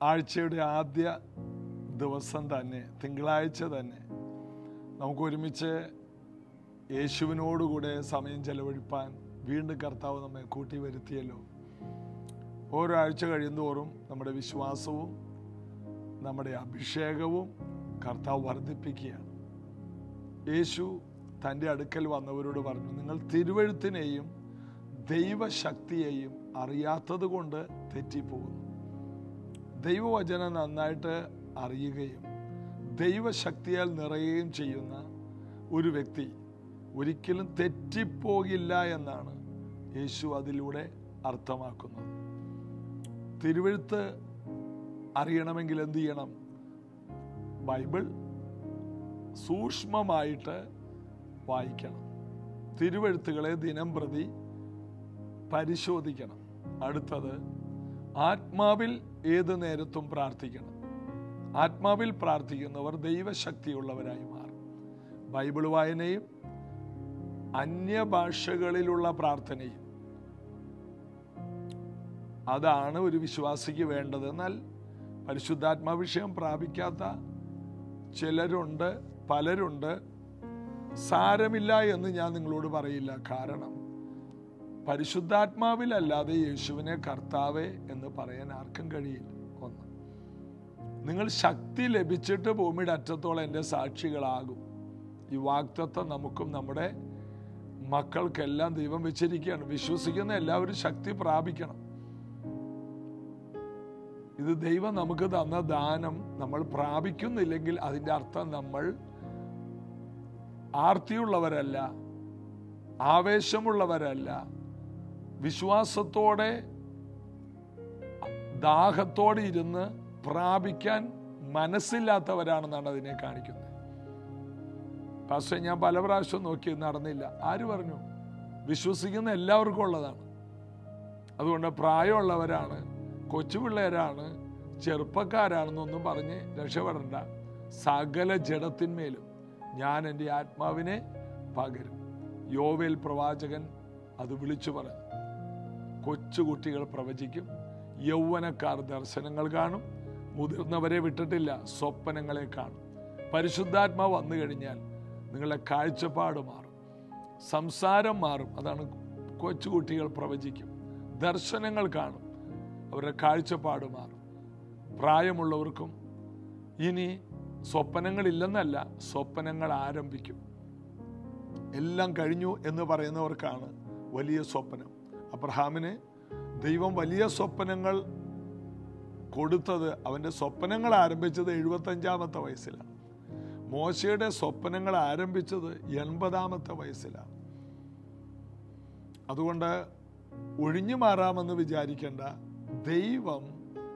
ആഴ്ചയുടെ ആദ്യ ദിവസം തന്നെ തിങ്കളാഴ്ച തന്നെ നമുക്ക് ഒരുമിച്ച് യേശുവിനോടുകൂടെ സമയം ചെലവഴിപ്പാൻ വീണ്ടും കർത്താവ് നമ്മെ കൂട്ടി വരുത്തിയല്ലോ ഓരോ ആഴ്ച കഴിയുന്തോറും നമ്മുടെ വിശ്വാസവും നമ്മുടെ അഭിഷേകവും കർത്താവ് വർദ്ധിപ്പിക്കുകയാണ് യേശു തൻ്റെ അടുക്കൽ വന്നവരോട് പറഞ്ഞു നിങ്ങൾ തിരുവഴുത്തിനെയും ദൈവശക്തിയെയും അറിയാത്തത് കൊണ്ട് തെറ്റിപ്പോകുന്നു ദൈവവചനം നന്നായിട്ട് അറിയുകയും ദൈവശക്തിയാൽ നിറയുകയും ചെയ്യുന്ന ഒരു വ്യക്തി ഒരിക്കലും തെറ്റിപ്പോകില്ല എന്നാണ് യേശു അതിലൂടെ അർത്ഥമാക്കുന്നത് തിരുവഴുത്ത് അറിയണമെങ്കിൽ എന്ത് ചെയ്യണം ബൈബിൾ സൂക്ഷ്മമായിട്ട് വായിക്കണം തിരുവഴുത്തുകളെ ദിനം പ്രതി പരിശോധിക്കണം അടുത്തത് ആത്മാവിൽ ഏത് നേരത്തും പ്രാർത്ഥിക്കണം ആത്മാവിൽ പ്രാർത്ഥിക്കുന്നവർ ദൈവശക്തിയുള്ളവരായി മാറും ബൈബിൾ വായനയും അന്യഭാഷകളിലുള്ള പ്രാർത്ഥനയും അതാണ് ഒരു വിശ്വാസിക്ക് വേണ്ടത് എന്നാൽ പരിശുദ്ധാത്മാവിഷയം പ്രാപിക്കാത്ത ചിലരുണ്ട് പലരുണ്ട് സാരമില്ല എന്ന് ഞാൻ നിങ്ങളോട് പറയില്ല കാരണം പരിശുദ്ധാത്മാവിലല്ലാതെ യേശുവിനെ കർത്താവേ എന്ന് പറയാൻ ആർക്കും കഴിയില്ല ഒന്ന് നിങ്ങൾ ശക്തി ലഭിച്ചിട്ട് ഭൂമിയുടെ അറ്റത്തോളം എൻ്റെ സാക്ഷികളാകും ഈ വാക്തത്വം നമുക്കും നമ്മുടെ മക്കൾക്കെല്ലാം ദൈവം വെച്ചിരിക്കുകയാണ് വിശ്വസിക്കുന്ന എല്ലാവരും ശക്തി പ്രാപിക്കണം ഇത് ദൈവം നമുക്ക് തന്ന ദാനം നമ്മൾ പ്രാപിക്കുന്നില്ലെങ്കിൽ അതിൻ്റെ അർത്ഥം നമ്മൾ ആർത്തിയുള്ളവരല്ല ആവേശമുള്ളവരല്ല വിശ്വാസത്തോടെ ദാഹത്തോടെ ഇരുന്ന് പ്രാപിക്കാൻ മനസ്സില്ലാത്തവരാണെന്നാണ് അതിനെ കാണിക്കുന്നത് പക്ഷേ ഞാൻ പല പ്രാവശ്യം നോക്കി നടന്നില്ല ആര് പറഞ്ഞു വിശ്വസിക്കുന്ന എല്ലാവർക്കും ഉള്ളതാണ് അതുകൊണ്ട് പ്രായമുള്ളവരാണ് കൊച്ചുപിള്ളേരാണ് ചെറുപ്പക്കാരാണെന്നൊന്നും പറഞ്ഞ് രക്ഷപ്പെടണ്ട സകല ജഡത്തിന്മേലും ഞാൻ എൻ്റെ ആത്മാവിനെ പകരും യോവേൽ പ്രവാചകൻ അത് വിളിച്ചു പറഞ്ഞു കൊച്ചുകുട്ടികൾ പ്രവചിക്കും യൗവനക്കാർ ദർശനങ്ങൾ കാണും മുതിർന്നവരെ വിട്ടിട്ടില്ല സ്വപ്നങ്ങളെ കാണും പരിശുദ്ധാത്മാവ് വന്നു കഴിഞ്ഞാൽ നിങ്ങളുടെ കാഴ്ചപ്പാട് മാറും സംസാരം മാറും അതാണ് കൊച്ചുകുട്ടികൾ പ്രവചിക്കും ദർശനങ്ങൾ കാണും അവരുടെ കാഴ്ചപ്പാട് മാറും പ്രായമുള്ളവർക്കും ഇനി സ്വപ്നങ്ങളില്ലെന്നല്ല സ്വപ്നങ്ങൾ ആരംഭിക്കും എല്ലാം കഴിഞ്ഞു എന്ന് പറയുന്നവർക്കാണ് വലിയ സ്വപ്നം അബ്രഹാമിന് ദൈവം വലിയ സ്വപ്നങ്ങൾ കൊടുത്തത് അവൻ്റെ സ്വപ്നങ്ങൾ ആരംഭിച്ചത് എഴുപത്തഞ്ചാമത്തെ വയസ്സിലാണ് മോശയുടെ സ്വപ്നങ്ങൾ ആരംഭിച്ചത് എൺപതാമത്തെ വയസ്സിലാണ് അതുകൊണ്ട് ഒഴിഞ്ഞു മാറാമെന്ന് വിചാരിക്കേണ്ട ദൈവം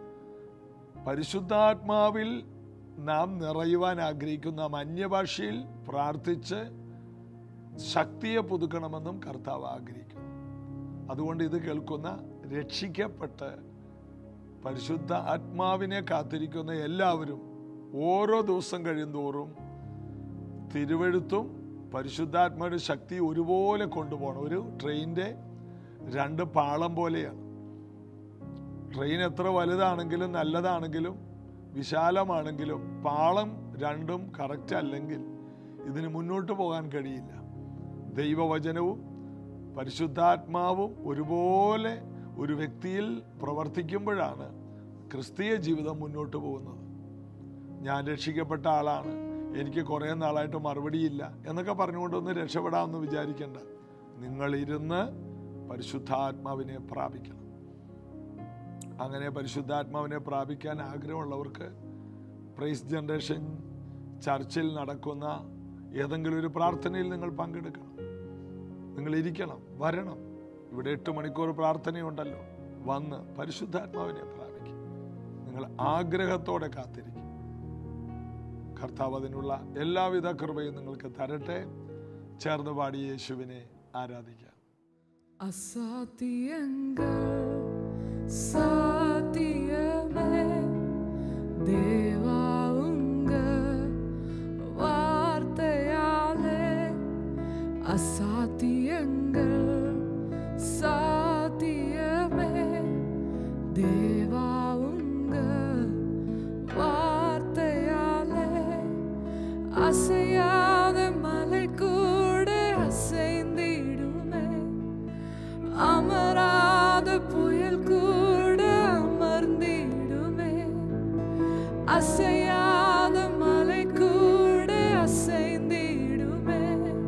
പരിശുദ്ധാത്മാവിൽ നാം നിറയുവാൻ ആഗ്രഹിക്കുന്ന അന്യഭാഷയിൽ പ്രാർത്ഥിച്ച് ശക്തിയെ പുതുക്കണമെന്നും കർത്താവ് ആഗ്രഹിക്കുന്നു അതുകൊണ്ട് ഇത് കേൾക്കുന്ന രക്ഷിക്കപ്പെട്ട് പരിശുദ്ധ ആത്മാവിനെ കാത്തിരിക്കുന്ന എല്ലാവരും ഓരോ ദിവസം കഴിയുന്തോറും തിരുവഴുത്തും പരിശുദ്ധാത്മാവിൻ്റെ ശക്തി ഒരുപോലെ കൊണ്ടുപോകണം ഒരു ട്രെയിനിൻ്റെ രണ്ട് പാളം പോലെയാണ് ട്രെയിൻ എത്ര വലുതാണെങ്കിലും നല്ലതാണെങ്കിലും വിശാലമാണെങ്കിലും പാളം രണ്ടും കറക്റ്റ് അല്ലെങ്കിൽ ഇതിന് മുന്നോട്ട് പോകാൻ കഴിയില്ല ദൈവവചനവും പരിശുദ്ധാത്മാവും ഒരുപോലെ ഒരു വ്യക്തിയിൽ പ്രവർത്തിക്കുമ്പോഴാണ് ക്രിസ്തീയ ജീവിതം മുന്നോട്ട് പോകുന്നത് ഞാൻ രക്ഷിക്കപ്പെട്ട ആളാണ് എനിക്ക് കുറേ നാളായിട്ട് മറുപടിയില്ല എന്നൊക്കെ പറഞ്ഞുകൊണ്ടൊന്ന് രക്ഷപ്പെടാമെന്ന് വിചാരിക്കേണ്ട നിങ്ങളിരുന്ന് പരിശുദ്ധാത്മാവിനെ പ്രാപിക്കണം അങ്ങനെ പരിശുദ്ധാത്മാവിനെ പ്രാപിക്കാൻ ആഗ്രഹമുള്ളവർക്ക് പ്രൈസ് ജനറേഷൻ ചർച്ചിൽ നടക്കുന്ന ഏതെങ്കിലും ഒരു പ്രാർത്ഥനയിൽ നിങ്ങൾ പങ്കെടുക്കണം നിങ്ങൾ ഇരിക്കണം വരണം ഇവിടെ എട്ട് മണിക്കൂർ പ്രാർത്ഥനയുണ്ടല്ലോ വന്ന് പരിശുദ്ധാത്മാവിനെ പ്രാപിക്കും നിങ്ങൾ ആഗ്രഹത്തോടെ കാത്തിരിക്കും കർത്താവ് അതിനുള്ള എല്ലാവിധ കൃപയും നിങ്ങൾക്ക് തരട്ടെ ചേർന്ന് പാടി യേശുവിനെ ആരാധിക്കാം അസാധ്യങ്ങൾ സാധ്യമേ ദേവാ ഉങ്ക വാർത്തയാലേ അസാധ്യങ്ങൾ സാധ്യമേ ദേവാ ഉങ്ക அசையாத மலை கூட அசைந்திடுமே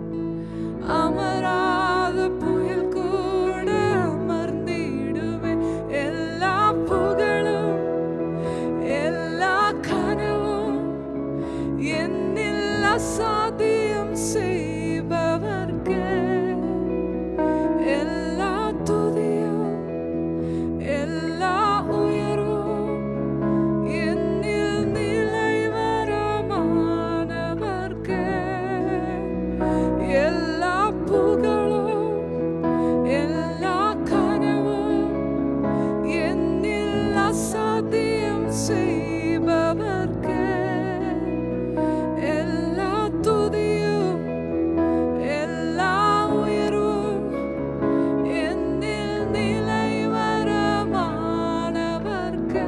அமராத புயல் கூட அமர்ந்திடுமே எல்லா புகழும் எல்லா கனவும் என்னில் அசாத்தியம் செய்பவர்க்கே எல்லா துதியும் எல்லா உயர்வும் என்னில் நிலைவரமானவர்க்கே எல்லா புகழும் எல்லா கனவும் என்னில் அசாத்தியம் செய்பவர்க்கே எல்லா துதியும் எல்லா உயர்வும் என்னில் நிலைவரமானவர்க்கே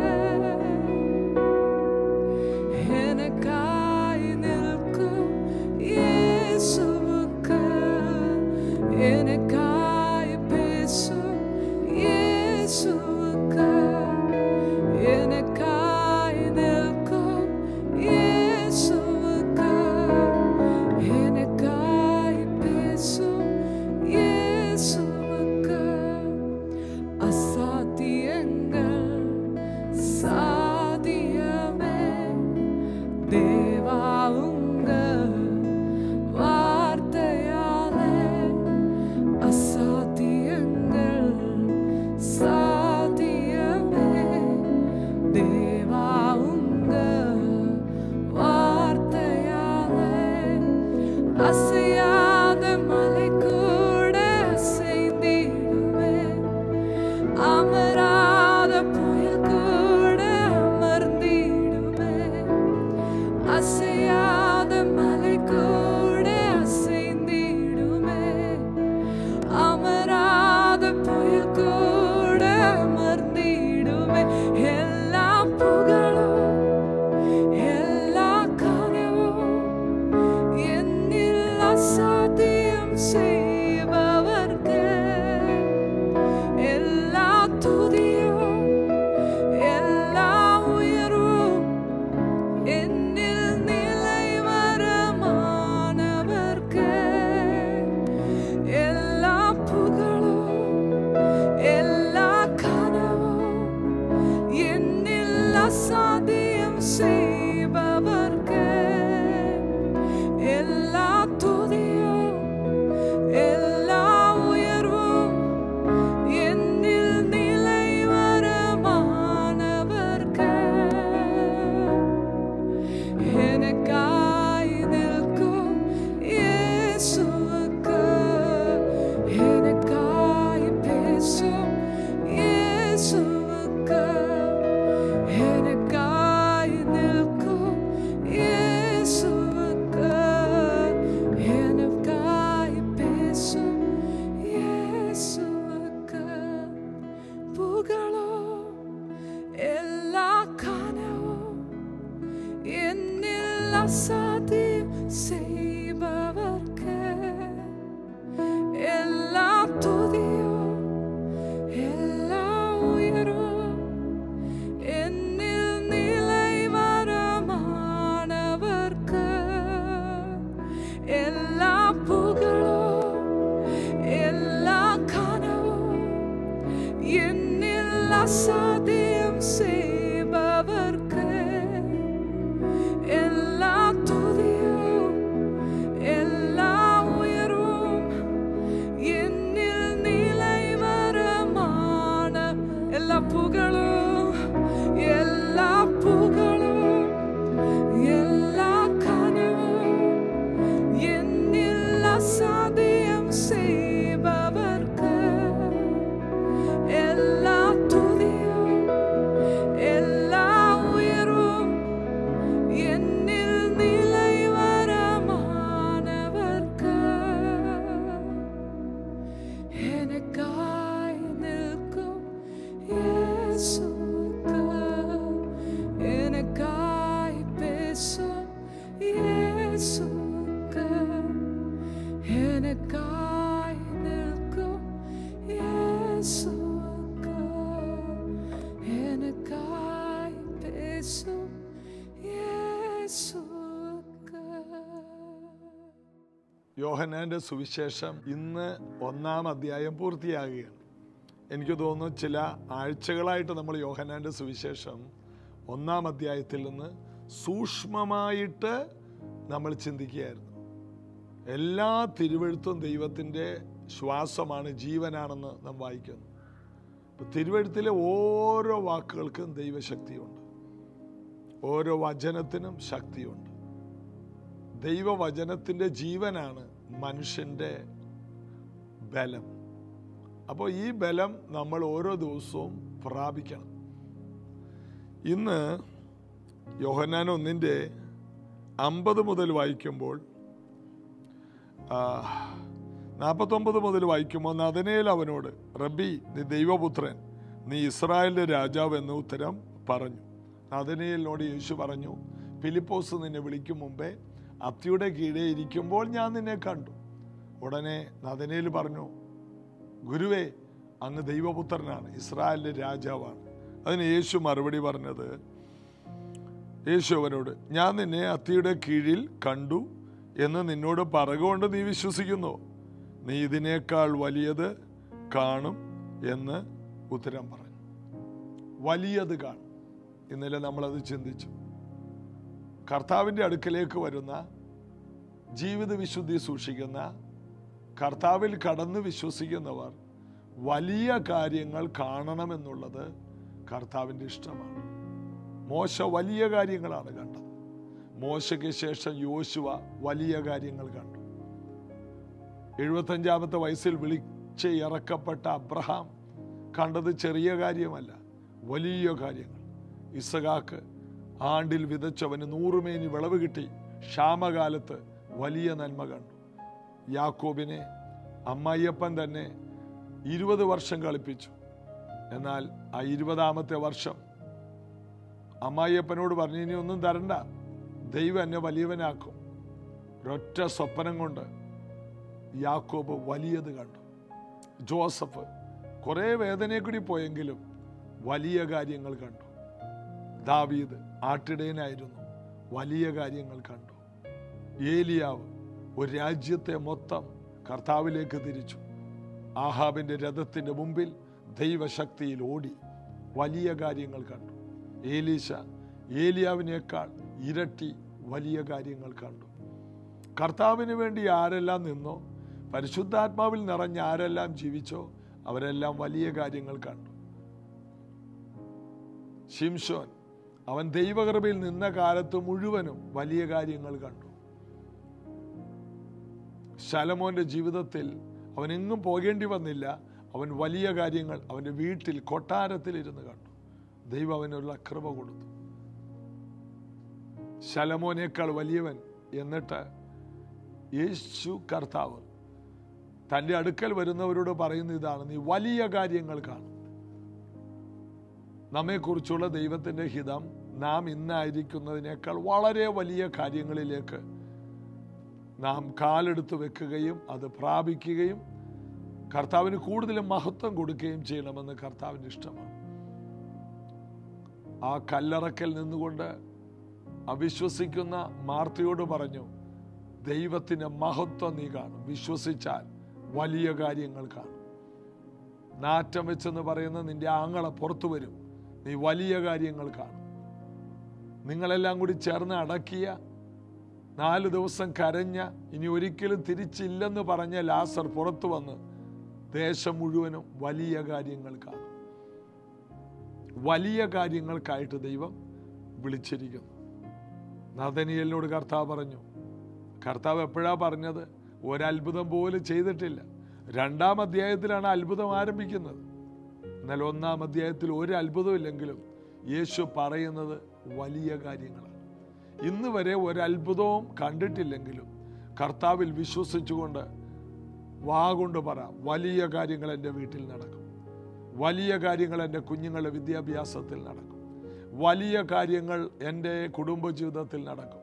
எனக்காய் நிற்கும் இயேசுவுக்கு எனக்காய் பேசும் இயேசுவுக்கு எனக்காய் நிற்கும் இயேசுவுக்கு எனக்காய் பேசும் இயேசுவுக்கு அசாத்தியங்கள் சாதியமே தேவா உங்க வார்த்தையாலே அசாத்தியங்கள் சாதியமே தேவா உங்க வார்த்தையாலே அசையாத மலை கூட அசைந்திடுமே அமராத புயல் கூட அமர்ந்திடுமே அசையாத மலை கூட அசைந்திடுமே அமராத புயல் கூட அமர்ந்திடுமே எல்லா புகழும் எல்லா கனவும் என்னில் அசாத்தியம் செய்பவர்க்கு எல்லா துதியும் எல்லா உயர்வும் என்னில் நிலைவரமானவர்க்கு எல்லா புகழும் எல்லா கனவும் என்னில் அசாத்தியம் செய்பவர்க்கு எல்லா துதியும் எல்லா உயர்வும் என்னில் நிலைவரமானவர்க்கு எனக்காய் நிற்கும் இயேசுவுக்கு எனக்காய் பேசும் இயேசுவுக்கு எனக்காய் நிற்கும் இயேசுவுக்கு எனக்காய் பேசும் இயேசுவுக்கு புகழோ எல்லா கனவும் என்னில் அசாத்தியம் செய்பவர்க்கு எல்லா துதியும் எல்லா உயர்வும் என்னில் நிலைவரமானவர்க்கு எல்லா புகழும் எல்லா கனவும் என்னில் அசாத்தியம் செய்பவர்க்கு எல்லா துதியும் எல்லா உயர்வும் என்னில் நிலைவரமான எல்லா புகழும் எல்லா புகழும் எல்லா கனவும் என்னில் அசாத்தியம் செய்பவர்க்கு எல்லா துதியும் எல்லா உயர்வும் என்னில் நிலைவரமானவர்க்கு எனக்காய் நிற்கும் இயேசுவுக்கு எனக்காய் பேசும் இயேசுவுக்கு எனக்காய் நிற்கும் இயேசுவுக்கு எனக்காய் பேசும் യോഹനാന്റെ സുവിശേഷം ഇന്ന് ഒന്നാം അധ്യായം പൂർത്തിയാകുകയാണ് എനിക്ക് തോന്നുന്നു ചില ആഴ്ചകളായിട്ട് നമ്മൾ യോഹനാന്റെ സുവിശേഷം ഒന്നാം അധ്യായത്തിൽ നിന്ന് സൂക്ഷ്മമായിട്ട് നമ്മൾ ചിന്തിക്കുകയായിരുന്നു എല്ലാ തിരുവഴുത്തും ദൈവത്തിൻ്റെ ശ്വാസമാണ് ജീവനാണെന്ന് നാം വായിക്കുന്നു അപ്പൊ തിരുവഴുത്തിലെ ഓരോ വാക്കുകൾക്കും ദൈവശക്തിയുണ്ട് ഓരോ വചനത്തിനും ശക്തിയുണ്ട് ദൈവവചനത്തിൻ്റെ ജീവനാണ് മനുഷ്യൻ്റെ ബലം അപ്പോൾ ഈ ബലം നമ്മൾ ഓരോ ദിവസവും പ്രാപിക്കണം ഇന്ന് യോഹന്നാൻ ഒന്നിൻ്റെ അമ്പത് മുതൽ വായിക്കുമ്പോൾ നാൽപ്പത്തൊമ്പത് മുതൽ വായിക്കുമ്പോൾ നദനയിൽ അവനോട് റബ്ബി നീ ദൈവപുത്രൻ നീ ഇസ്രായേലിന്റെ രാജാവ് എന്ന് ഉത്തരം പറഞ്ഞു നദനയിലിനോട് യേശു പറഞ്ഞു ഫിലിപ്പോസ് നിന്നെ വിളിക്കും മുമ്പേ അത്തിയുടെ കീഴെ ഇരിക്കുമ്പോൾ ഞാൻ നിന്നെ കണ്ടു ഉടനെ നദനയിൽ പറഞ്ഞു ഗുരുവേ അങ്ങ് ദൈവപുത്രനാണ് ഇസ്രായേലിന്റെ രാജാവാണ് അതിന് യേശു മറുപടി പറഞ്ഞത് യേശു അവനോട് ഞാൻ നിന്നെ അത്തിയുടെ കീഴിൽ കണ്ടു എന്ന് നിന്നോട് പറയുകൊണ്ട് നീ വിശ്വസിക്കുന്നു നീ ഇതിനേക്കാൾ വലിയത് കാണും എന്ന് ഉത്തരം പറഞ്ഞു വലിയത് കാണും ഇന്നലെ നമ്മളത് ചിന്തിച്ചു കർത്താവിൻ്റെ അടുക്കലേക്ക് വരുന്ന ജീവിത വിശുദ്ധി സൂക്ഷിക്കുന്ന കർത്താവിൽ കടന്ന് വിശ്വസിക്കുന്നവർ വലിയ കാര്യങ്ങൾ കാണണമെന്നുള്ളത് കർത്താവിൻ്റെ ഇഷ്ടമാണ് മോശ വലിയ കാര്യങ്ങളാണ് കണ്ടത് മോശയ്ക്ക് ശേഷം യോശുവ വലിയ കാര്യങ്ങൾ കണ്ടു എഴുപത്തഞ്ചാമത്തെ വയസ്സിൽ വിളിച്ച് ഇറക്കപ്പെട്ട അബ്രഹാം കണ്ടത് ചെറിയ കാര്യമല്ല വലിയ കാര്യങ്ങൾ ഇസഖാക്ക് ആണ്ടിൽ വിതച്ചവന് നൂറുമേനി വിളവ് കിട്ടി ക്ഷാമകാലത്ത് വലിയ നന്മ കണ്ടു യാക്കോബിനെ അമ്മയ്യപ്പൻ തന്നെ ഇരുപത് വർഷം കളിപ്പിച്ചു എന്നാൽ ആ ഇരുപതാമത്തെ വർഷം അമ്മായിയപ്പനോട് പറഞ്ഞു ഇനി ഒന്നും തരണ്ട ദൈവം എന്നെ വലിയവനാക്കും ഒരൊറ്റ സ്വപ്നം കൊണ്ട് യാക്കോബ് വലിയത് കണ്ടു ജോസഫ് കുറേ വേദനയെ കൂടി പോയെങ്കിലും വലിയ കാര്യങ്ങൾ കണ്ടു ദാവീദ് ആട്ടിടയനായിരുന്നു വലിയ കാര്യങ്ങൾ കണ്ടു ഏലിയാവ് ഒരു രാജ്യത്തെ മൊത്തം കർത്താവിലേക്ക് തിരിച്ചു ആഹാബിന്റെ രഥത്തിന്റെ മുമ്പിൽ ദൈവശക്തിയിൽ ഓടി വലിയ കാര്യങ്ങൾ കണ്ടു ഏലീശ ഏലിയാവിനേക്കാൾ ഇരട്ടി വലിയ കാര്യങ്ങൾ കണ്ടു കർത്താവിന് വേണ്ടി ആരെല്ലാം നിന്നോ പരിശുദ്ധാത്മാവിൽ നിറഞ്ഞ ആരെല്ലാം ജീവിച്ചോ അവരെല്ലാം വലിയ കാര്യങ്ങൾ കണ്ടു ഷിംഷോൻ അവൻ ദൈവകൃപയിൽ നിന്ന കാലത്ത് മുഴുവനും വലിയ കാര്യങ്ങൾ കണ്ടു ശലമോന്റെ ജീവിതത്തിൽ അവൻ എങ്ങും പോകേണ്ടി വന്നില്ല അവൻ വലിയ കാര്യങ്ങൾ അവൻ്റെ വീട്ടിൽ കൊട്ടാരത്തിൽ ഇരുന്ന് കണ്ടു ദൈവം അവനുള്ള കൃപ കൊടുത്തു ശലമോനേക്കാൾ വലിയവൻ എന്നിട്ട് യേശു കർത്താവ് തൻ്റെ അടുക്കൽ വരുന്നവരോട് പറയുന്ന ഇതാണ് നീ വലിയ കാര്യങ്ങൾ കാണും നമ്മെക്കുറിച്ചുള്ള ദൈവത്തിൻ്റെ ഹിതം നാം ഇന്നായിരിക്കുന്നതിനേക്കാൾ വളരെ വലിയ കാര്യങ്ങളിലേക്ക് നാം കാലെടുത്ത് വെക്കുകയും അത് പ്രാപിക്കുകയും കർത്താവിന് കൂടുതലും മഹത്വം കൊടുക്കുകയും ചെയ്യണമെന്ന് കർത്താവിന് ഇഷ്ടമാണ് ആ കല്ലറക്കൽ നിന്നുകൊണ്ട് അവിശ്വസിക്കുന്ന മാർത്തയോട് പറഞ്ഞു ദൈവത്തിന് മഹത്വം നീ കാണും വിശ്വസിച്ചാൽ വലിയ കാര്യങ്ങൾ കാണും നാറ്റം വെച്ചെന്ന് പറയുന്ന നിന്റെ ആങ്ങളെ പുറത്തു വരും നീ വലിയ കാര്യങ്ങൾ കാണും നിങ്ങളെല്ലാം കൂടി ചേർന്ന് അടക്കിയ നാല് ദിവസം കരഞ്ഞ ഇനി ഒരിക്കലും തിരിച്ചില്ലെന്ന് പറഞ്ഞ ലാസർ പുറത്തു വന്ന് ദേശം മുഴുവനും വലിയ കാര്യങ്ങൾ കാണും വലിയ കാര്യങ്ങൾക്കായിട്ട് ദൈവം വിളിച്ചിരിക്കുന്നു നദനിയലിനോട് കർത്താവ് പറഞ്ഞു കർത്താവ് എപ്പോഴാ പറഞ്ഞത് ഒരത്ഭുതം പോലും ചെയ്തിട്ടില്ല രണ്ടാം അധ്യായത്തിലാണ് അത്ഭുതം ആരംഭിക്കുന്നത് എന്നാൽ ഒന്നാം അധ്യായത്തിൽ ഒരു അത്ഭുതമില്ലെങ്കിലും യേശു പറയുന്നത് വലിയ കാര്യങ്ങളാണ് ഇന്ന് വരെ ഒരത്ഭുതവും കണ്ടിട്ടില്ലെങ്കിലും കർത്താവിൽ വിശ്വസിച്ചുകൊണ്ട് വാ കൊണ്ട് പറ വലിയ കാര്യങ്ങൾ എൻ്റെ വീട്ടിൽ നടക്കും വലിയ കാര്യങ്ങൾ എൻ്റെ കുഞ്ഞുങ്ങളുടെ വിദ്യാഭ്യാസത്തിൽ നടക്കും വലിയ കാര്യങ്ങൾ എൻ്റെ കുടുംബജീവിതത്തിൽ നടക്കും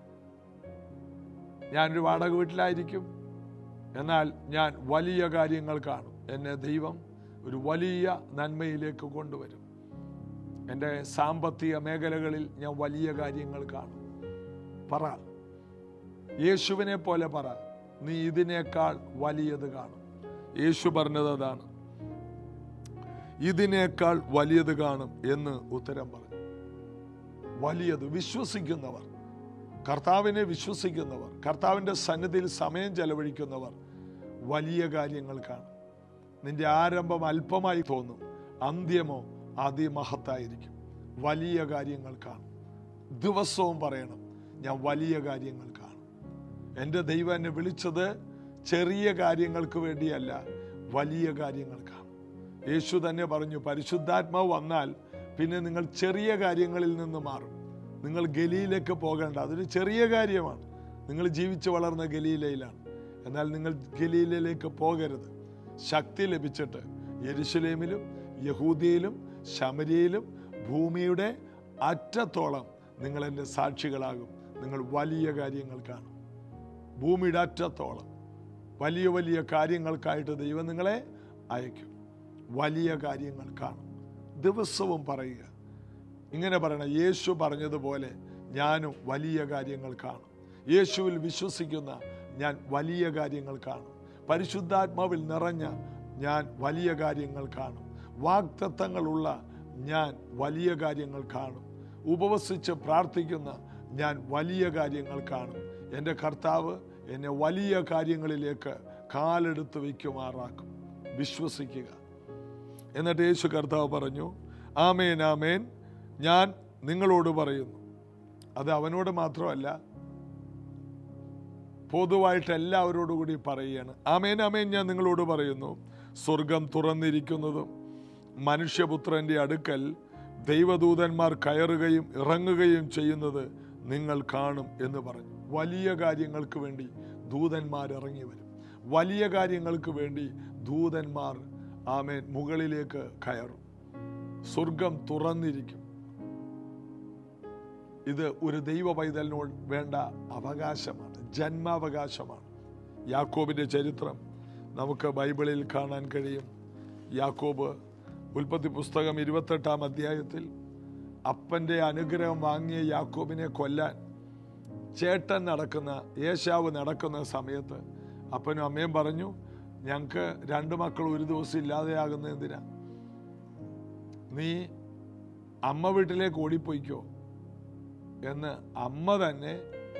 ഞാനൊരു വാടക വീട്ടിലായിരിക്കും എന്നാൽ ഞാൻ വലിയ കാര്യങ്ങൾ കാണും എന്നെ ദൈവം ഒരു വലിയ നന്മയിലേക്ക് കൊണ്ടുവരും എൻ്റെ സാമ്പത്തിക മേഖലകളിൽ ഞാൻ വലിയ കാര്യങ്ങൾ കാണും പറ യേശുവിനെ പോലെ പറ നീ ഇതിനേക്കാൾ വലിയത് കാണും യേശു പറഞ്ഞത് അതാണ് ഇതിനേക്കാൾ വലിയത് കാണും എന്ന് ഉത്തരം പറഞ്ഞു വലിയത് വിശ്വസിക്കുന്നവർ കർത്താവിനെ വിശ്വസിക്കുന്നവർ കർത്താവിൻ്റെ സന്നിധിയിൽ സമയം ചെലവഴിക്കുന്നവർ വലിയ കാര്യങ്ങൾ കാണും നിന്റെ ആരംഭം അല്പമായി തോന്നും അന്ത്യമോ അതിമഹത്തായിരിക്കും വലിയ കാര്യങ്ങൾ കാണും ദിവസവും പറയണം ഞാൻ വലിയ കാര്യങ്ങൾ കാണും എൻ്റെ ദൈവം എന്നെ വിളിച്ചത് ചെറിയ കാര്യങ്ങൾക്ക് വേണ്ടിയല്ല വലിയ കാര്യങ്ങൾ കാണും യേശു തന്നെ പറഞ്ഞു പരിശുദ്ധാത്മാവ് വന്നാൽ പിന്നെ നിങ്ങൾ ചെറിയ കാര്യങ്ങളിൽ നിന്ന് മാറും നിങ്ങൾ ഗലിയിലേക്ക് പോകേണ്ട അതൊരു ചെറിയ കാര്യമാണ് നിങ്ങൾ ജീവിച്ചു വളർന്ന ഗലീലയിലാണ് എന്നാൽ നിങ്ങൾ ഗലീലയിലേക്ക് പോകരുത് ശക്തി ലഭിച്ചിട്ട് യെരുശലേമിലും യഹൂദിയയിലും ശമരിയയിലും ഭൂമിയുടെ അറ്റത്തോളം നിങ്ങൾ എൻ്റെ സാക്ഷികളാകും നിങ്ങൾ വലിയ കാര്യങ്ങൾ കാണും ഭൂമിയുടെ അറ്റത്തോളം വലിയ വലിയ കാര്യങ്ങൾക്കായിട്ട് ദൈവം നിങ്ങളെ അയക്കും വലിയ കാര്യങ്ങൾ കാണും ദിവസവും പറയുക ഇങ്ങനെ പറയണം യേശു പറഞ്ഞതുപോലെ ഞാനും വലിയ കാര്യങ്ങൾ കാണും യേശുവിൽ വിശ്വസിക്കുന്ന ഞാൻ വലിയ കാര്യങ്ങൾ കാണും പരിശുദ്ധാത്മാവിൽ നിറഞ്ഞ ഞാൻ വലിയ കാര്യങ്ങൾ കാണും വാക്തത്വങ്ങളുള്ള ഞാൻ വലിയ കാര്യങ്ങൾ കാണും ഉപവസിച്ച് പ്രാർത്ഥിക്കുന്ന ഞാൻ വലിയ കാര്യങ്ങൾ കാണും എൻ്റെ കർത്താവ് എന്നെ വലിയ കാര്യങ്ങളിലേക്ക് കാലെടുത്ത് വയ്ക്കുമാറാക്കും വിശ്വസിക്കുക എന്നിട്ട് യേശു കർത്താവ് പറഞ്ഞു ആമേൻ ആമേൻ ഞാൻ നിങ്ങളോട് പറയുന്നു അത് അവനോട് മാത്രമല്ല പൊതുവായിട്ട് എല്ലാവരോടും കൂടി പറയുകയാണ് ആമേൻ ആമേൻ ഞാൻ നിങ്ങളോട് പറയുന്നു സ്വർഗം തുറന്നിരിക്കുന്നതും മനുഷ്യപുത്രന്റെ അടുക്കൽ ദൈവദൂതന്മാർ കയറുകയും ഇറങ്ങുകയും ചെയ്യുന്നത് നിങ്ങൾ കാണും എന്ന് പറഞ്ഞു വലിയ കാര്യങ്ങൾക്ക് വേണ്ടി ദൂതന്മാർ ഇറങ്ങി വരും വലിയ കാര്യങ്ങൾക്ക് വേണ്ടി ദൂതന്മാർ ആമേൻ മുകളിലേക്ക് കയറും സ്വർഗം തുറന്നിരിക്കും ഇത് ഒരു ദൈവ പൈതലിനോട് വേണ്ട അവകാശമാണ് ജന്മാവകാശമാണ് യാക്കോബിന്റെ ചരിത്രം നമുക്ക് ബൈബിളിൽ കാണാൻ കഴിയും യാക്കോബ് ഉൽപ്പത്തി പുസ്തകം ഇരുപത്തെട്ടാം അധ്യായത്തിൽ അപ്പന്റെ അനുഗ്രഹം വാങ്ങിയ യാക്കോബിനെ കൊല്ലാൻ ചേട്ടൻ നടക്കുന്ന യേശാവ് നടക്കുന്ന സമയത്ത് അപ്പനും അമ്മയും പറഞ്ഞു ഞങ്ങൾക്ക് രണ്ട് മക്കൾ ഒരു ദിവസം ഇല്ലാതെയാകുന്ന എന്തിനാ നീ അമ്മ വീട്ടിലേക്ക് ഓടിപ്പോയിക്കോ എന്ന് അമ്മ തന്നെ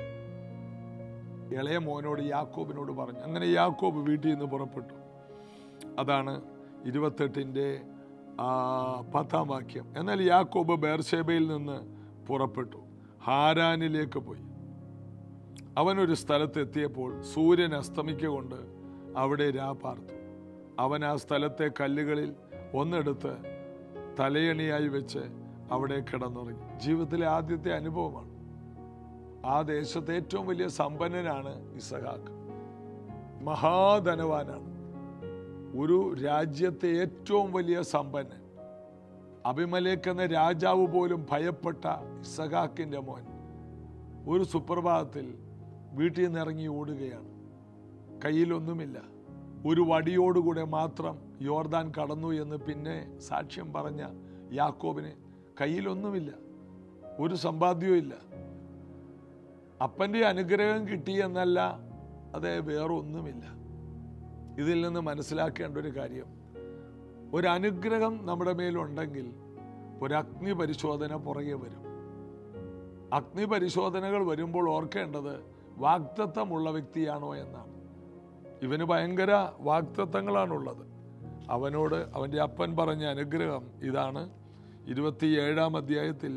ഇളയ മോനോട് യാക്കോബിനോട് പറഞ്ഞു അങ്ങനെ യാക്കോബ് വീട്ടിൽ നിന്ന് പുറപ്പെട്ടു അതാണ് ഇരുപത്തെട്ടിൻ്റെ പത്താം വാക്യം എന്നാൽ യാക്കോബ് ബേർഷേബയിൽ നിന്ന് പുറപ്പെട്ടു ഹാരാനിലേക്ക് പോയി അവനൊരു സ്ഥലത്തെത്തിയപ്പോൾ സൂര്യൻ അസ്തമിക്കൊണ്ട് അവിടെ രാ പാർത്തു അവൻ ആ സ്ഥലത്തെ കല്ലുകളിൽ ഒന്നെടുത്ത് തലയണിയായി വെച്ച് അവിടെ കിടന്നുറങ്ങി ജീവിതത്തിലെ ആദ്യത്തെ അനുഭവമാണ് ആ ദേശത്തെ ഏറ്റവും വലിയ സമ്പന്നനാണ് ഇസഹാക്ക് മഹാധനവാനാണ് ഒരു രാജ്യത്തെ ഏറ്റവും വലിയ സമ്പന്നൻ അഭിമലേക്ക് എന്ന രാജാവ് പോലും ഭയപ്പെട്ട ഇസഹാക്കിന്റെ മോൻ ഒരു സുപ്രഭാതത്തിൽ വീട്ടിൽ നിന്ന് ഇറങ്ങി ഓടുകയാണ് കയ്യിലൊന്നുമില്ല ഒരു വടിയോടുകൂടെ മാത്രം യോർദാൻ കടന്നു എന്ന് പിന്നെ സാക്ഷ്യം പറഞ്ഞ യാക്കോബിന് കയ്യിലൊന്നുമില്ല ഒരു സമ്പാദ്യവും ഇല്ല അപ്പൻ്റെ അനുഗ്രഹം കിട്ടി എന്നല്ല അത് വേറെ ഒന്നുമില്ല ഇതിൽ നിന്ന് മനസ്സിലാക്കേണ്ട ഒരു കാര്യം ഒരു അനുഗ്രഹം നമ്മുടെ മേലുണ്ടെങ്കിൽ ഒരു അഗ്നി പരിശോധന പുറകെ വരും അഗ്നി പരിശോധനകൾ വരുമ്പോൾ ഓർക്കേണ്ടത് വാക്തത്വമുള്ള വ്യക്തിയാണോ എന്നാണ് ഇവന് ഭയങ്കര വാക്തത്വങ്ങളാണുള്ളത് അവനോട് അവൻ്റെ അപ്പൻ പറഞ്ഞ അനുഗ്രഹം ഇതാണ് ഇരുപത്തിയേഴാം അധ്യായത്തിൽ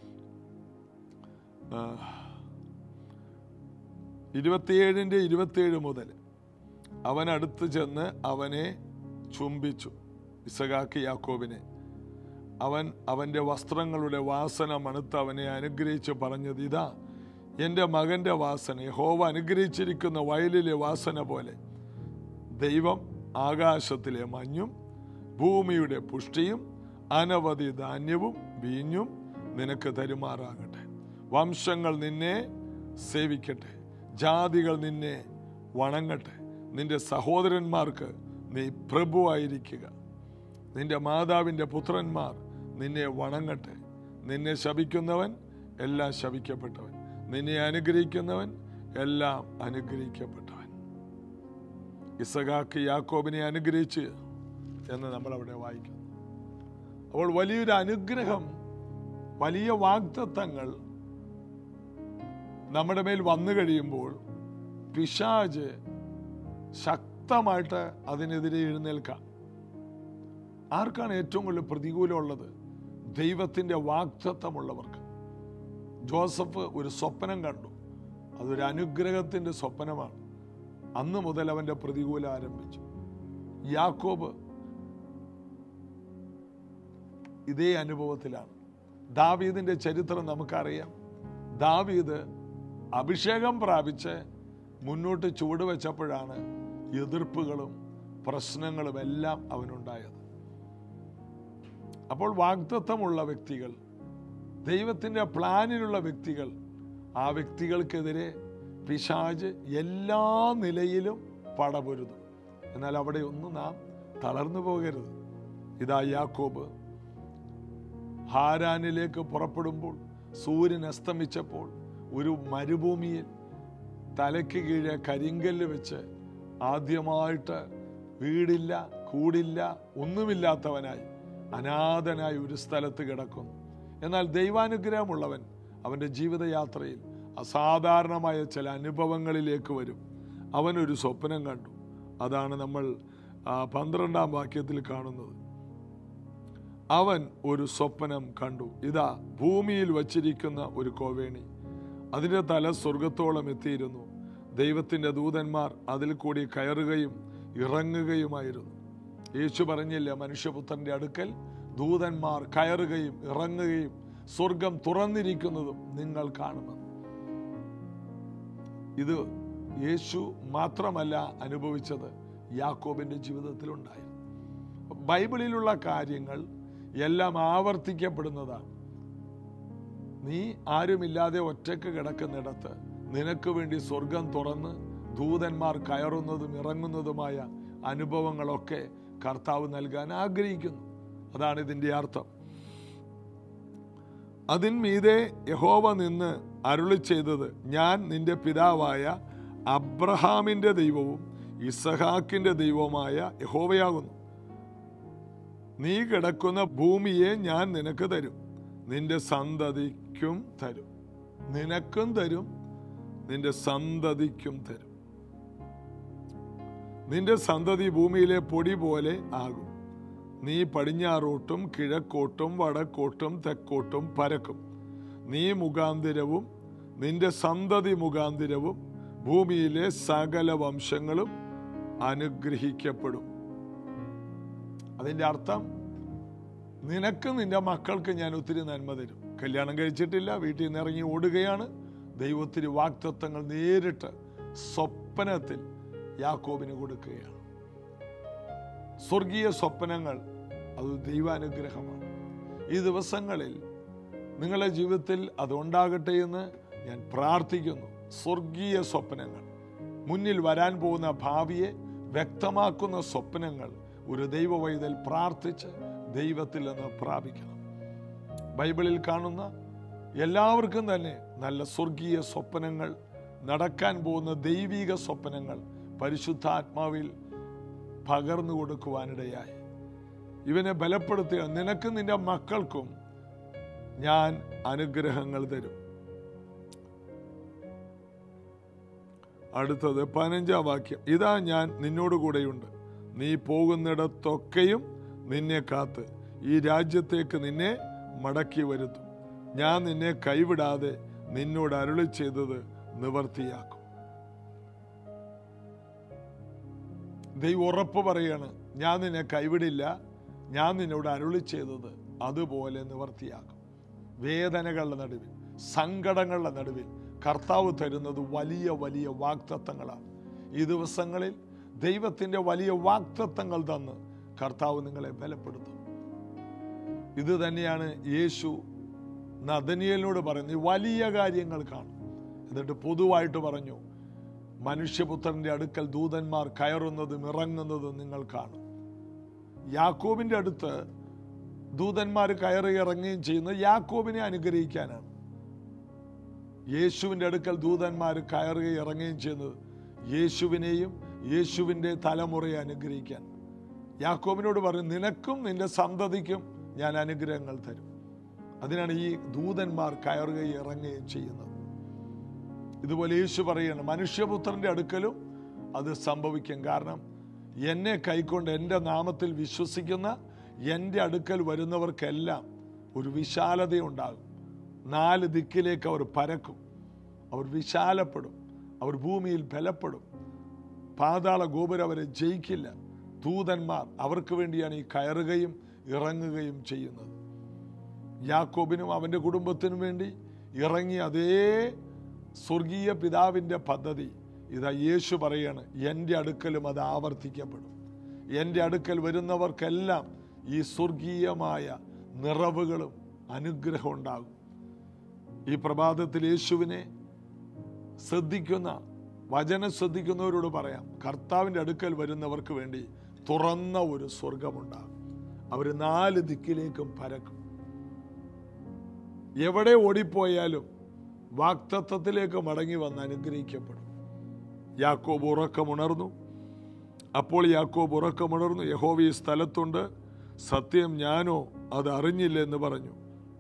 ആ, ഇരുപത്തിയേഴിൻ്റെ ഇരുപത്തിയേഴ് മുതൽ അവൻ അടുത്ത് ചെന്ന് അവനെ ചുംബിച്ചു ഇസഹാക്ക് യാക്കോബിനെ അവൻ അവൻ്റെ വസ്ത്രങ്ങളുടെ വാസന മണുത്ത് അവനെ അനുഗ്രഹിച്ച് പറഞ്ഞത് ഇതാ എൻ്റെ മകൻ്റെ വാസന യഹോവ അനുഗ്രഹിച്ചിരിക്കുന്ന വയലിലെ വാസന പോലെ ദൈവം ആകാശത്തിലെ മഞ്ഞും ഭൂമിയുടെ പുഷ്ടിയും അനവധി ധാന്യവും വീഞ്ഞും നിനക്ക് തരുമാറാകട്ടെ വംശങ്ങൾ നിന്നെ സേവിക്കട്ടെ ജാതികൾ നിന്നെ വണങ്ങട്ടെ നിന്റെ സഹോദരന്മാർക്ക് നീ പ്രഭുവായിരിക്കുക നിന്റെ മാതാവിൻ്റെ പുത്രന്മാർ നിന്നെ വണങ്ങട്ടെ നിന്നെ ശപിക്കുന്നവൻ എല്ലാം ശപിക്കപ്പെട്ടവൻ നിന്നെ അനുഗ്രഹിക്കുന്നവൻ എല്ലാം അനുഗ്രഹിക്കപ്പെട്ടവൻ ഇസഹാക്ക് യാക്കോബിനെ അനുഗ്രഹിച്ച് എന്ന് നമ്മൾ അവിടെ വായിക്കുന്നു അപ്പോൾ വലിയൊരു അനുഗ്രഹം വലിയ വാഗ്ദത്തങ്ങൾ നമ്മുടെ മേൽ വന്നു കഴിയുമ്പോൾ പിശാജ് ശക്തമായിട്ട് അതിനെതിരെ എഴുന്നേൽക്കാം ആർക്കാണ് ഏറ്റവും കൂടുതൽ പ്രതികൂലമുള്ളത് ദൈവത്തിൻ്റെ വാഗ്ദത്തമുള്ളവർക്ക് ജോസഫ് ഒരു സ്വപ്നം കണ്ടു അതൊരു അനുഗ്രഹത്തിൻ്റെ സ്വപ്നമാണ് അന്ന് മുതൽ അവൻ്റെ പ്രതികൂലം ആരംഭിച്ചു യാക്കോബ് ഇതേ അനുഭവത്തിലാണ് ദാവീദിന്റെ ചരിത്രം നമുക്കറിയാം ദാവീദ് അഭിഷേകം പ്രാപിച്ച് മുന്നോട്ട് ചുവടുവെച്ചപ്പോഴാണ് എതിർപ്പുകളും പ്രശ്നങ്ങളും എല്ലാം അവനുണ്ടായത് അപ്പോൾ വാഗ്ദത്വമുള്ള വ്യക്തികൾ ദൈവത്തിൻ്റെ പ്ലാനിലുള്ള വ്യക്തികൾ ആ വ്യക്തികൾക്കെതിരെ പിശാജ് എല്ലാ നിലയിലും പടപൊരുതും എന്നാൽ അവിടെ ഒന്നും നാം തളർന്നു പോകരുത് ഇതാ യാക്കോബ് ഹാരാനിലേക്ക് പുറപ്പെടുമ്പോൾ സൂര്യൻ അസ്തമിച്ചപ്പോൾ ഒരു മരുഭൂമിയിൽ തലയ്ക്ക് കീഴെ കരിങ്കല്ല് വെച്ച് ആദ്യമായിട്ട് വീടില്ല കൂടില്ല ഒന്നുമില്ലാത്തവനായി അനാഥനായി ഒരു സ്ഥലത്ത് കിടക്കുന്നു എന്നാൽ ദൈവാനുഗ്രഹമുള്ളവൻ അവൻ്റെ ജീവിതയാത്രയിൽ അസാധാരണമായ ചില അനുഭവങ്ങളിലേക്ക് വരും അവനൊരു സ്വപ്നം കണ്ടു അതാണ് നമ്മൾ ആ, പന്ത്രണ്ടാം വാക്യത്തിൽ കാണുന്നത് അവൻ ഒരു സ്വപ്നം കണ്ടു ഇതാ ഭൂമിയിൽ വച്ചിരിക്കുന്ന ഒരു കോവേണി അതിൻ്റെ തല സ്വർഗത്തോളം എത്തിയിരുന്നു ദൈവത്തിൻ്റെ ദൂതന്മാർ അതിൽ കൂടി കയറുകയും ഇറങ്ങുകയുമായിരുന്നു യേശു പറഞ്ഞില്ല മനുഷ്യപുത്രന്റെ അടുക്കൽ ദൂതന്മാർ കയറുകയും ഇറങ്ങുകയും സ്വർഗം തുറന്നിരിക്കുന്നതും നിങ്ങൾ കാണുമെന്ന് ഇത് യേശു മാത്രമല്ല അനുഭവിച്ചത് യാക്കോബിന്റെ ജീവിതത്തിലുണ്ടായിരുന്നു ബൈബിളിലുള്ള കാര്യങ്ങൾ എല്ലാം ആവർത്തിക്കപ്പെടുന്നതാണ് നീ ആരുമില്ലാതെ ഒറ്റക്ക് കിടക്കുന്നിടത്ത് നിനക്ക് വേണ്ടി സ്വർഗം തുറന്ന് ദൂതന്മാർ കയറുന്നതും ഇറങ്ങുന്നതുമായ അനുഭവങ്ങളൊക്കെ കർത്താവ് നൽകാൻ ആഗ്രഹിക്കുന്നു അതാണ് ഇതിൻ്റെ അർത്ഥം അതിന്മീതെ യഹോവ നിന്ന് അരുളി ചെയ്തത് ഞാൻ നിന്റെ പിതാവായ അബ്രഹാമിന്റെ ദൈവവും ഇസഹാക്കിന്റെ ദൈവവുമായ യഹോവയാകുന്നു നീ കിടക്കുന്ന ഭൂമിയെ ഞാൻ നിനക്ക് തരും നിന്റെ സന്തതിക്കും തരും നിനക്കും തരും നിന്റെ സന്തതിക്കും തരും നിന്റെ സന്തതി ഭൂമിയിലെ പൊടി പോലെ ആകും നീ പടിഞ്ഞാറോട്ടും കിഴക്കോട്ടും വടക്കോട്ടും തെക്കോട്ടും പരക്കും നീ മുഖാന്തിരവും നിന്റെ സന്തതി മുഖാന്തിരവും ഭൂമിയിലെ സകല വംശങ്ങളും അനുഗ്രഹിക്കപ്പെടും അതിൻ്റെ അർത്ഥം നിനക്ക് നിന്റെ മക്കൾക്ക് ഞാൻ ഒത്തിരി നന്മ തരും കല്യാണം കഴിച്ചിട്ടില്ല വീട്ടിൽ നിന്ന് ഇറങ്ങി ഓടുകയാണ് ദൈവത്തിന് വാക്തത്വങ്ങൾ നേരിട്ട് സ്വപ്നത്തിൽ യാക്കോബിന് കൊടുക്കുകയാണ് സ്വർഗീയ സ്വപ്നങ്ങൾ അത് ദൈവാനുഗ്രഹമാണ് ഈ ദിവസങ്ങളിൽ നിങ്ങളുടെ ജീവിതത്തിൽ അതുണ്ടാകട്ടെ എന്ന് ഞാൻ പ്രാർത്ഥിക്കുന്നു സ്വർഗീയ സ്വപ്നങ്ങൾ മുന്നിൽ വരാൻ പോകുന്ന ഭാവിയെ വ്യക്തമാക്കുന്ന സ്വപ്നങ്ങൾ ഒരു ദൈവവൈതൽ പ്രാർത്ഥിച്ച് ദൈവത്തിൽ നിന്ന് പ്രാപിക്കണം ബൈബിളിൽ കാണുന്ന എല്ലാവർക്കും തന്നെ നല്ല സ്വർഗീയ സ്വപ്നങ്ങൾ നടക്കാൻ പോകുന്ന ദൈവിക സ്വപ്നങ്ങൾ പരിശുദ്ധാത്മാവിൽ പകർന്നു കൊടുക്കുവാനിടയായി ഇവനെ ബലപ്പെടുത്തുക നിനക്കും നിന്റെ മക്കൾക്കും ഞാൻ അനുഗ്രഹങ്ങൾ തരും അടുത്തത് പതിനഞ്ചാം വാക്യം ഇതാ ഞാൻ നിന്നോട് കൂടെയുണ്ട് നീ പോകുന്നിടത്തൊക്കെയും നിന്നെ കാത്ത് ഈ രാജ്യത്തേക്ക് നിന്നെ മടക്കി വരുത്തും ഞാൻ നിന്നെ കൈവിടാതെ നിന്നോട് അരുളി ചെയ്തത് നിവർത്തിയാക്കും ദൈവം ഉറപ്പ് പറയാണ് ഞാൻ നിന്നെ കൈവിടില്ല ഞാൻ നിന്നോട് അരുളി ചെയ്തത് അതുപോലെ നിവർത്തിയാക്കും വേദനകളുടെ നടുവിൽ സങ്കടങ്ങളുടെ നടുവിൽ കർത്താവ് തരുന്നത് വലിയ വലിയ വാക്തത്വങ്ങളാണ് ഈ ദിവസങ്ങളിൽ ദൈവത്തിൻ്റെ വലിയ വാക്തത്വങ്ങൾ തന്ന് കർത്താവ് നിങ്ങളെ ബലപ്പെടുത്തും ഇത് തന്നെയാണ് യേശു നദനിയലിനോട് പറയുന്നത് "നീ വലിയ കാര്യങ്ങൾ കാണും എന്നിട്ട് പൊതുവായിട്ട് പറഞ്ഞു മനുഷ്യപുത്രന്റെ അടുക്കൽ ദൂതന്മാർ കയറുന്നതും ഇറങ്ങുന്നതും നിങ്ങൾ കാണും യാക്കോബിന്റെ അടുത്ത് ദൂതന്മാർ കയറി ഇറങ്ങുകയും ചെയ്യുന്നത് യാക്കോബിനെ അനുഗ്രഹിക്കാനാണ് യേശുവിൻ്റെ അടുക്കൽ ദൂതന്മാർ കയറുകയും ഇറങ്ങുകയും ചെയ്യുന്നത് യേശുവിനെയും യേശുവിൻ്റെ തലമുറയെ അനുഗ്രഹിക്കാൻ യാക്കോബിനോട് പറയും നിനക്കും നിന്റെ സന്തതിക്കും ഞാൻ അനുഗ്രഹങ്ങൾ തരും അതിനാണ് ഈ ദൂതന്മാർ കയറുകയും ഇറങ്ങുകയും ചെയ്യുന്നത് ഇതുപോലെ യേശു പറയാണ് മനുഷ്യപുത്രന്റെ അടുക്കലും അത് സംഭവിക്കും കാരണം എന്നെ കൈക്കൊണ്ട് എൻ്റെ നാമത്തിൽ വിശ്വസിക്കുന്ന എൻ്റെ അടുക്കൽ വരുന്നവർക്കെല്ലാം ഒരു വിശാലതയുണ്ടാകും നാല് ദിക്കിലേക്ക് അവർ പരക്കും അവർ വിശാലപ്പെടും അവർ ഭൂമിയിൽ ബലപ്പെടും പാതാള ഗോപുരം അവരെ ജയിക്കില്ല ദൂതന്മാർ അവർക്ക് വേണ്ടിയാണ് ഈ കയറുകയും ഇറങ്ങുകയും ചെയ്യുന്നത് യാക്കോബിനും അവൻ്റെ കുടുംബത്തിനും വേണ്ടി ഇറങ്ങിയ അതേ സ്വർഗീയ പിതാവിൻ്റെ പദ്ധതി ഇതാ യേശു പറയാണ് എൻ്റെ അടുക്കലും അത് ആവർത്തിക്കപ്പെടും എൻ്റെ അടുക്കൽ വരുന്നവർക്കെല്ലാം ഈ സ്വർഗീയമായ നിറവുകളും അനുഗ്രഹം ഉണ്ടാകും ഈ പ്രഭാതത്തിൽ യേശുവിനെ ശ്രദ്ധിക്കുന്ന വചനം ശ്രദ്ധിക്കുന്നവരോട് പറയാം കർത്താവിൻ്റെ അടുക്കൽ വരുന്നവർക്ക് വേണ്ടി തുറന്ന ഒരു സ്വർഗമുണ്ടാകും അവർ നാല് ദിക്കിലേക്കും പരക്കും എവിടെ ഓടിപ്പോയാലും വാക്തത്വത്തിലേക്ക് മടങ്ങി വന്ന് അനുഗ്രഹിക്കപ്പെടും യാക്കോബ് ഉറക്കമുണർന്നു അപ്പോൾ യാക്കോബ് ഉറക്കമുണർന്നു യഹോവ ഈ സ്ഥലത്തുണ്ട് സത്യം ഞാനോ അത് അറിഞ്ഞില്ല എന്ന് പറഞ്ഞു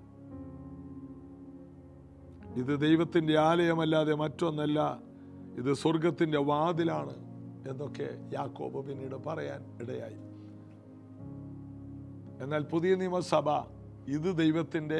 ഇത് ദൈവത്തിൻ്റെ ആലയമല്ലാതെ മറ്റൊന്നല്ല ഇത് സ്വർഗത്തിൻ്റെ വാതിലാണ് എന്നൊക്കെ യാക്കോബ് പിന്നീട് പറയാൻ ഇടയായി എന്നാൽ പുതിയ നിയമസഭ ഇത് ദൈവത്തിൻ്റെ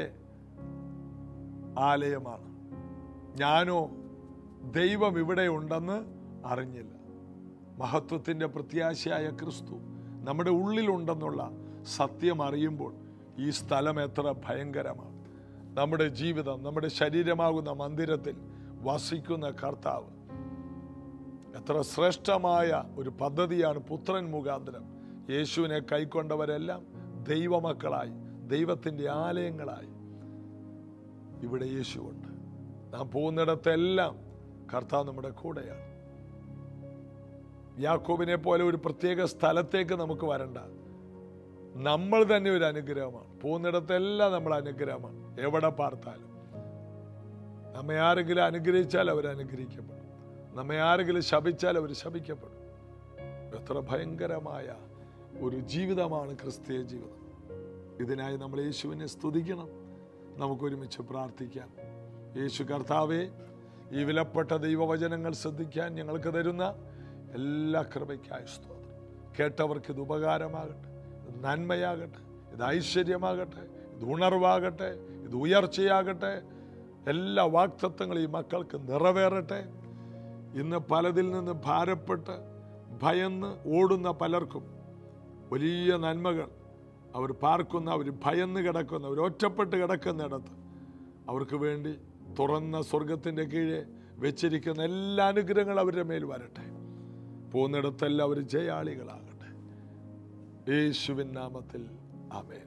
ആലയമാണ് ഞാനോ ദൈവം ഇവിടെ ഉണ്ടെന്ന് അറിഞ്ഞില്ല മഹത്വത്തിൻ്റെ പ്രത്യാശയായ ക്രിസ്തു നമ്മുടെ ഉള്ളിലുണ്ടെന്നുള്ള സത്യം അറിയുമ്പോൾ ഈ സ്ഥലം എത്ര ഭയങ്കരമാണ് നമ്മുടെ ജീവിതം നമ്മുടെ ശരീരമാകുന്ന മന്ദിരത്തിൽ വസിക്കുന്ന കർത്താവ് എത്ര ശ്രേഷ്ഠമായ ഒരു പദ്ധതിയാണ് പുത്രൻ മുഖാന്തരം യേശുവിനെ കൈക്കൊണ്ടവരെല്ലാം ദൈവമക്കളായി ദൈവത്തിൻ്റെ ആലയങ്ങളായി ഇവിടെ യേശുവുണ്ട് നാം പോകുന്നിടത്തെല്ലാം കർത്താവ് നമ്മുടെ കൂടെയാണ് യാക്കോബിനെ പോലെ ഒരു പ്രത്യേക സ്ഥലത്തേക്ക് നമുക്ക് വരണ്ട നമ്മൾ തന്നെ ഒരു അനുഗ്രഹമാണ് പോകുന്നിടത്തെല്ലാം നമ്മൾ അനുഗ്രഹമാണ് എവിടെ പാർത്താലും നമ്മെ ആരെങ്കിലും അനുഗ്രഹിച്ചാൽ അവർ അനുഗ്രഹിക്കപ്പെടും നമ്മെ ആരെങ്കിലും ശപിച്ചാൽ അവർ ശപിക്കപ്പെടും എത്ര ഭയങ്കരമായ ഒരു ജീവിതമാണ് ക്രിസ്തീയ ജീവിതം ഇതിനായി നമ്മൾ യേശുവിനെ സ്തുതിക്കണം നമുക്കൊരുമിച്ച് പ്രാർത്ഥിക്കാം യേശു കർത്താവെ ഈ വിലപ്പെട്ട ദൈവവചനങ്ങൾ ശ്രദ്ധിക്കാൻ ഞങ്ങൾക്ക് തരുന്ന എല്ലാ കൃപയ്ക്കായ സ്തോത്രം കേട്ടവർക്ക് ഇത് ഉപകാരമാകട്ടെ ഇത് നന്മയാകട്ടെ ഇത് ഐശ്വര്യമാകട്ടെ ഇത് ഉണർവാകട്ടെ ഇത് ഉയർച്ചയാകട്ടെ എല്ലാ വാക്തത്വങ്ങളും ഈ മക്കൾക്ക് നിറവേറട്ടെ ഇന്ന് പലതിൽ നിന്ന് ഭാരപ്പെട്ട് ഭയന്ന് ഓടുന്ന പലർക്കും വലിയ നന്മകൾ അവർ പാർക്കുന്ന അവർ ഭയന്ന് കിടക്കുന്ന അവർ ഒറ്റപ്പെട്ട് കിടക്കുന്നിടത്ത് അവർക്ക് വേണ്ടി തുറന്ന സ്വർഗത്തിൻ്റെ കീഴെ വെച്ചിരിക്കുന്ന എല്ലാ അനുഗ്രഹങ്ങളും അവരുടെ മേൽ വരട്ടെ പോകുന്നിടത്തെല്ലാം അവർ ജയാളികളാകട്ടെ യേശുവിൻ നാമത്തിൽ ആമേൻ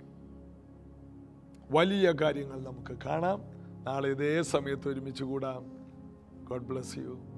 വലിയ കാര്യങ്ങൾ നമുക്ക് കാണാം നാളെ ഇതേ സമയത്ത് ഒരുമിച്ച് കൂടാം ഗോഡ് ബ്ലസ് യു